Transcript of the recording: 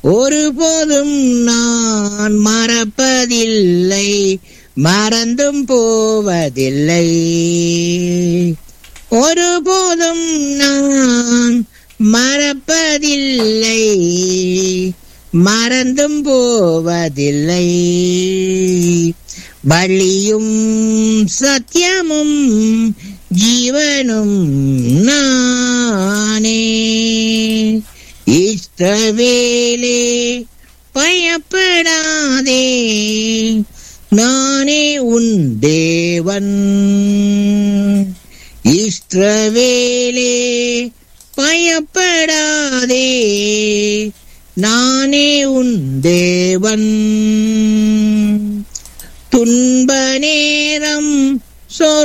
ஒருபோதும் நான் மறப்பதில்லை மறந்தும் போவதில்லை ஒருபோதும் நான் மறப்பதில்லை மறந்தும் போவதில்லை வழியும் சத்தியமும் ஜீவனும் நானே இஷ்டவேலே பயப்படாதே நானே உன் தேவன் இஷ்டவேலே பயப்படாதே நானே உன் தேவன் துன்ப நேரம் சொ